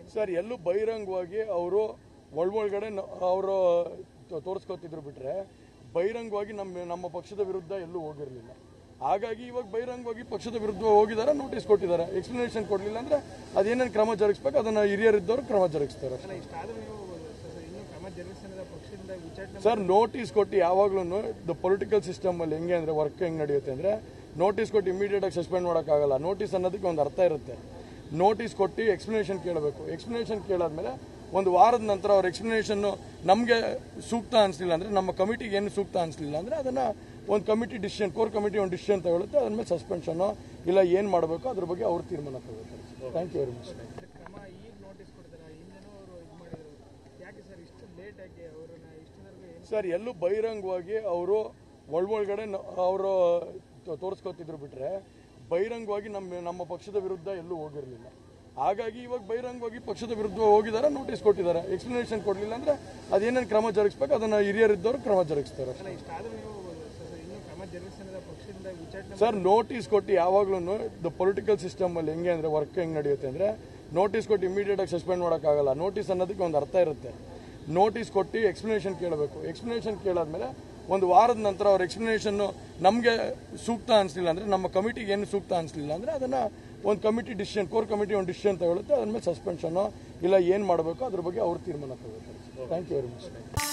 sir ಎಲ್ಲೂ ಬಹಿರಂಗವಾಗಿ ಅವರು ಒಳಗಡೆ ಅವರು ತೋರಿಸ್ಕೊತಿದ್ರು ಬಿಟ್ರೆ ಬಹಿರಂಗವಾಗಿ ನಮ್ಮ ನಮ್ಮ ಪಕ್ಷದ ವಿರುದ್ಧ ಎಲ್ಲೂ ಹೋಗಿರಲಿಲ್ಲ ಹಾಗಾಗಿ ಇವಾಗ ಬಹಿರಂಗವಾಗಿ ಪಕ್ಷದ ವಿರುದ್ಧ ಹೋಗಿದ್ದಾರೆ ನೋಟಿಸ್ ಕೊಟ್ಟಿದ್ದಾರೆ ಎಕ್ಸ್ಪ್ಲನೇಷನ್ ಕೊಡಲಿಲ್ಲ ಅಂದ್ರೆ ಅದೇನೇನು ಕ್ರಮ ಜರುಗಿಸ್ಬೇಕು ಅದನ್ನ ಹಿರಿಯರಿದ್ದವರು ಕ್ರಮ ಜರುಗಿಸ್ತಾರೆ ಅಲ್ಲ ಇಷ್ಟಾದ್ರೂ ನೀವು ಸರ್ ಇನ್ನೂ ಕ್ರಮ ಜರುಗಿಸಿದ ಪಕ್ಷದಿಂದ ವಿಚಾರಣೆ ಸರ್ ನೋಟಿಸ್ ಕೊಟ್ಟು ಯಾವಾಗ್ಲೂ ದ ಪೊಲಿಟಿಕಲ್ ಸಿಸ್ಟಮ್ ಅಲ್ಲಿ ಹೆಂಗೆ ಅಂದ್ರೆ ವರ್ಕ್ ಹೆಂಗ್ ನಡೆಯುತ್ತೆ ಅಂದ್ರೆ ನೋಟಿಸ್ ಕೊಟ್ಟು ಇಮಿಡಿಯೇಟ್ ಆಗಿ ಸಸ್ಪೆಂಡ್ ಮಾಡೋಕ್ಕಾಗಲ್ಲ ನೋಟಿಸ್ ಅನ್ನೋದಕ್ಕೆ ಒಂದು ಅರ್ಥ ಇರುತ್ತೆ ನೋಟಿಸ್ ಕೊಟ್ಟು ಎಕ್ಸ್ಪ್ಲನೇಷನ್ ಕೇಳಬೇಕು ಎಕ್ಸ್ಪ್ಲನೇಷನ್ ಕೇಳಾದ್ಮೇಲೆ ಒಂದು ವಾರದ ನಂತರ ಅವ್ರ ಎಕ್ಸ್ಪ್ಲನೇಷನ್ ನಮಗೆ ಸೂಕ್ತ ಅನಿಸ್ಲಿಲ್ಲ ಅಂದ್ರೆ ನಮ್ಮ ಕಮಿಟಿಗೆ ಏನು ಸೂಕ್ತ ಅನಿಸ್ಲಿಲ್ಲ ಅಂದ್ರೆ ಅದನ್ನ ಒಂದು ಕಮಿಟಿ ಡಿಸಿಷನ್ ಕೋರ್ ಕಮಿಟಿ ಒಂದು ಡಿಸಿಷನ್ ತಗೊಳುತ್ತೆ ಅದ್ರ ಮೇಲೆ ಸಸ್ಪೆನ್ಷನ್ ಇಲ್ಲ ಏನು ಮಾಡಬೇಕು ಅದ್ರ ಬಗ್ಗೆ ಅವ್ರು ತೀರ್ಮಾನ ತಗೋತಾರೆ ಥ್ಯಾಂಕ್ ಯು ವೆರಿ ಮಚ್ ಕ್ರಮ ಈಗ ನೋಟಿಸ್ ಕೊಡ್ತಾರೆ ಹಿಂದೆನೂ ಅವರು ಇದು ಮಾಡಿದ್ರು ಯಾಕೆ ಸರ್ ಇಷ್ಟು ಲೇಟ್ ಆಗಿ ಅವರನ್ನ ಇಷ್ಟವರೆಗೂ ಏನು ಸರ್ ಎಲ್ಲೂ ಬಹಿರಂಗವಾಗಿ ಅವರು ಒಳಗಡೆ ಅವರು ತೋರಿಸ್ಕೊತಿದ್ರು ಬಿಟ್ರೆ ಬಹಿರಂಗವಾಗಿ ನಮ್ಮ ನಮ್ಮ ಪಕ್ಷದ ವಿರುದ್ಧ ಎಲ್ಲೂ ಹೋಗಿರಲಿಲ್ಲ ಹಾಗಾಗಿ ಇವಾಗ ಬಹಿರಂಗವಾಗಿ ಪಕ್ಷದ ವಿರುದ್ಧ ಹೋಗಿದ್ದಾರೆ ನೋಟಿಸ್ ಕೊಟ್ಟಿದ್ದಾರೆ ಎಕ್ಸ್ಪ್ಲನೇಷನ್ ಕೊಡಲಿಲ್ಲ ಅಂದ್ರೆ ಅದೇನೇನು ಕ್ರಮ ಜರುಗಿಸ್ಬೇಕು ಅದನ್ನ ಹಿರಿಯರಿದ್ದವರು ಕ್ರಮ ಜರುಗಿಸ್ತಾರೆ ಅಲ್ಲ ಇಷ್ಟಾದ್ರೂ ನೀವು ಸರ್ ಇನ್ನೂ ಕ್ರಮ ಜರುಗಿಸಿದ ಪಕ್ಷದಿಂದ ವಿಚಾರಣೆ ಸರ್ ನೋಟಿಸ್ ಕೊಟ್ಟು ಯಾವಾಗ್ಲೂ ದ ಪೊಲಿಟಿಕಲ್ ಸಿಸ್ಟಮ್ ಅಲ್ಲಿ ಹೆಂಗೆ ಅಂದ್ರೆ ವರ್ಕ್ ಹೆಂಗ್ ನಡೆಯುತ್ತೆ ಅಂದ್ರೆ ನೋಟಿಸ್ ಕೊಟ್ಟು ಇಮಿಡಿಯೇಟ್ ಆಗಿ ಸಸ್ಪೆಂಡ್ ಮಾಡೋಕ್ಕಾಗಲ್ಲ ನೋಟಿಸ್ ಅನ್ನೋದಕ್ಕೆ ಒಂದು ಅರ್ಥ ಇರುತ್ತೆ ನೋಟಿಸ್ ಕೊಟ್ಟು ಎಕ್ಸ್ಪ್ಲನೇಷನ್ ಕೇಳಬೇಕು ಎಕ್ಸ್ಪ್ಲನೇಷನ್ ಕೇಳಾದ್ಮೇಲೆ ಒಂದು ವಾರದ ನಂತರ ಅವ್ರ ಎಕ್ಸ್ಪ್ಲನೇಷನ್ ನಮಗೆ ಸೂಕ್ತ ಅನಿಸ್ಲಿಲ್ಲ ಅಂದ್ರೆ ನಮ್ಮ ಕಮಿಟಿಗೆ ಏನು ಸೂಕ್ತ ಅನಿಸ್ಲಿಲ್ಲ ಅಂದ್ರೆ ಅದನ್ನ ಒಂದು ಕಮಿಟಿ ಡಿಸಿಷನ್ ಕೋರ್ ಕಮಿಟಿ ಒಂದು ಡಿಸಿಷನ್ ತಗೊಳುತ್ತೆ ಅದ್ರ ಮೇಲೆ ಸಸ್ಪೆನ್ಷನ್ ಇಲ್ಲ ಏನು ಮಾಡಬೇಕು ಅದ್ರ ಬಗ್ಗೆ ಅವ್ರು ತೀರ್ಮಾನ ತಗೋತಾರೆ ಥ್ಯಾಂಕ್ ಯು ವೆರಿ ಮಚ್